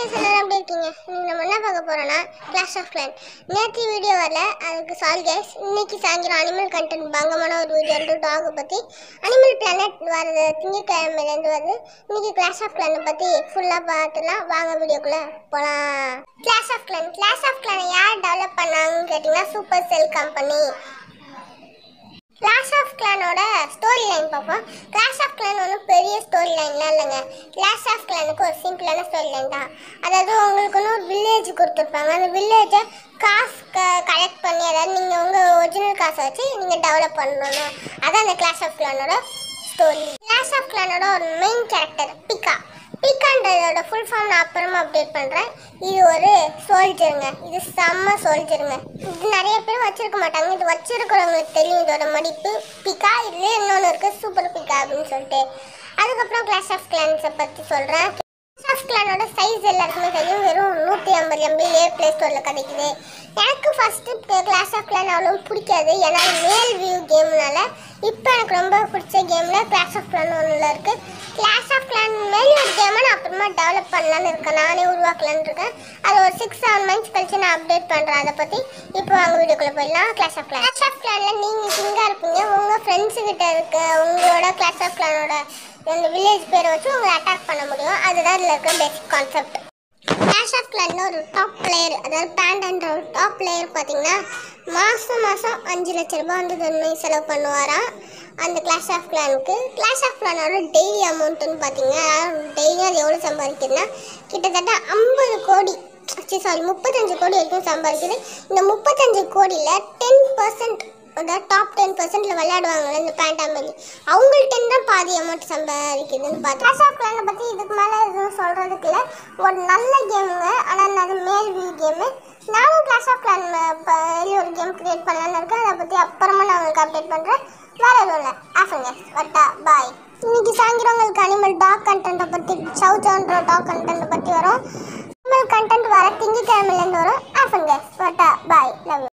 guys எல்லாரும் எப்படி இருக்கீங்க இன்னைக்கு நம்ம என்ன பார்க்க போறோம்னா கிளாஷ் ஆஃப் கிளான் நேற்று வீடியோ வரல அதுக்கு சாரி கைஸ் இன்னைக்கு சாயங்காலம் அனிமல் கண்டென்ட் பங்கமான ஒரு வீடியோ ரெண்டு டாகை பற்றி அனிமல் பிளானட் வர திங்கக்கிழமையிலேருந்து வருது இன்னைக்கு கிளாஷ் ஆஃப் கிளானை பற்றி ஃபுல்லாக பார்த்துலாம் வாங்க வீடியோக்குள்ளே போகலாம் clash of clan clash of கிளானை யார் டெவலப் பண்ணாங்கன்னு கேட்டிங்கன்னா super cell company clash of கிளானோட ஸ்டோரி லைன் பார்ப்போம் கிளாஷ் ஆஃப் கிளான் ஒன்றும் பெரிய ஸ்டோரி லைன்லாம் இல்லைங்க கிளாஷ் ஆஃப் கிளானுக்கு ஒரு சிம்பிளான ஸ்டோரி லைன் தான் அதாவது உங்களுக்கு ஒன்று ஒரு வில்லேஜ் கொடுத்துருப்பாங்க அந்த வில்லேஜை காசு க கலெக்ட் பண்ணி அதாவது நீங்கள் உங்கள் ஒரிஜினல் காசை வச்சு நீங்கள் டெவலப் பண்ணணும் அதான் அந்த கிளாஷ் ஆஃப் கிளானோட ஸ்டோரி கிளாஷ் ஆஃப் கிளானோட ஒரு மெயின் கேரக்டர் பிகா பிகான்றதோட ஃபுல் ஃபார்ம் நான் அப்புறமா அப்டேட் பண்ணுறேன் இது ஒரு சோல்ஜருங்க இது செம்ம சோல்ஜருங்க இது நிறைய பேர் வச்சிருக்க மாட்டாங்க இது வச்சிருக்கிறவங்களுக்கு தெரியும் இதோட மடிப்பு பிகா இதுலேயே இன்னொன்று இருக்குது சூப்பர் பிகா அப்படின்னு சொல்லிட்டு அதுக்கப்புறம் கிளாஸ் ஆஃப் கிளான்ஸை பற்றி சொல்கிறேன் கிளாஸ் ஆஃப் கிளானோட சைஸ் எல்லாருக்குமே தெரியும் வெறும் நூற்றி ஐம்பது எம்பி ஏ ப்ளே ஸ்டோரில் கிடைக்குது எனக்கு ஃபஸ்ட்டு கிளாஸ் ஆஃப் கிளான் அவ்வளோ பிடிக்காது ஏன்னா மேல் வியூ கேம்னால இப்போ எனக்கு ரொம்ப பிடிச்ச கேமில் கிளாஸ் ஆஃப் கிளான் ஒன்றில் இருக்குது கிளாஸ் ஆஃப் கிளான் மேல் ஒரு கேமை நான் அப்புறமா டெவலப் பண்ணலான்னு இருக்கேன் நானே உருவாக்கலான்னு இருக்கேன் அது ஒரு சிக்ஸ் செவன் மந்த்ஸ் கழிச்சு நான் அப்டேட் பண்ணுறேன் அதை பற்றி இப்போ வாங்க வீடியோக்குள்ளே போயிடலாம் clash of clan clash of கிளானில் நீங்கள் கிங்காக இருப்பீங்க உங்கள் ஃப்ரெண்ட்ஸு கிட்ட இருக்க உங்களோட கிளாஸ் ஆஃப் கிளானோட அந்த வில்லேஜ் பேரை வச்சு உங்களை அட்டாக் பண்ண முடியும் அதுதான் இதில் இருக்கிற பேசிக் கான்செப்ட் கிளாஷ் ஆஃப் கிளான்ல ஒரு டாப் பிளேயர் அதாவது பேண்டன்ற ஒரு டாப் பிளேயர் பார்த்தீங்கன்னா மாதம் மாதம் அஞ்சு லட்ச ரூபாய் வந்து தன்மை செலவு பண்ணுவாராம் அந்த கிளாஷ் ஆஃப் கிளானுக்கு கிளாஷ் ஆஃப் கிளானோட டெய்லி அமௌண்ட்டுன்னு பார்த்தீங்கன்னா டெய்லியும் அது எவ்வளோ சம்பாதிக்குதுன்னா கிட்டத்தட்ட ஐம்பது கோடி சாரி முப்பத்தஞ்சு கோடி வரைக்கும் சம்பாதிக்குது இந்த முப்பத்தஞ்சு கோடியில் டென் பர்சன்ட் அதாவது டாப் டென் பர்சன்ட்ல விளையாடுவாங்கல்ல இந்த பேண்டாமெலி அவங்கள்ட்ட தான் பாதி அமௌண்ட் சம்பாதிக்குதுன்னு பார்த்தா கிளாஷ் ஆஃப் கிளானை பற்றி இதுக்கு மேலே எதுவும் சொல்கிறதுக்கு இல்லை ஒரு நல்ல கேமுங்க ஆனால் அது மேல் வியூ கேமு நானும் கிளாஷ் ஆஃப் கிளான் ஒரு கேம் கிரியேட் பண்ணலான்னு இருக்கேன் அதை பற்றி அப்புறமா நான் உங்களுக்கு அப்டேட் பண்ணுறேன் வேறு எதுவும் இல்லை ஆஃபுங்க வட்டா பாய் இன்னைக்கு சாயங்காலம் உங்களுக்கு அனிமல் டாக் கண்டென்ட்டை பற்றி சவுச்சான்ற டாக் கண்டென்ட்டை பற்றி வரும் அனிமல் கண்டென்ட் வர திங்கக்கிழமையிலேருந்து வரும் ஆஃபுங்க வட்டா பாய் லவ்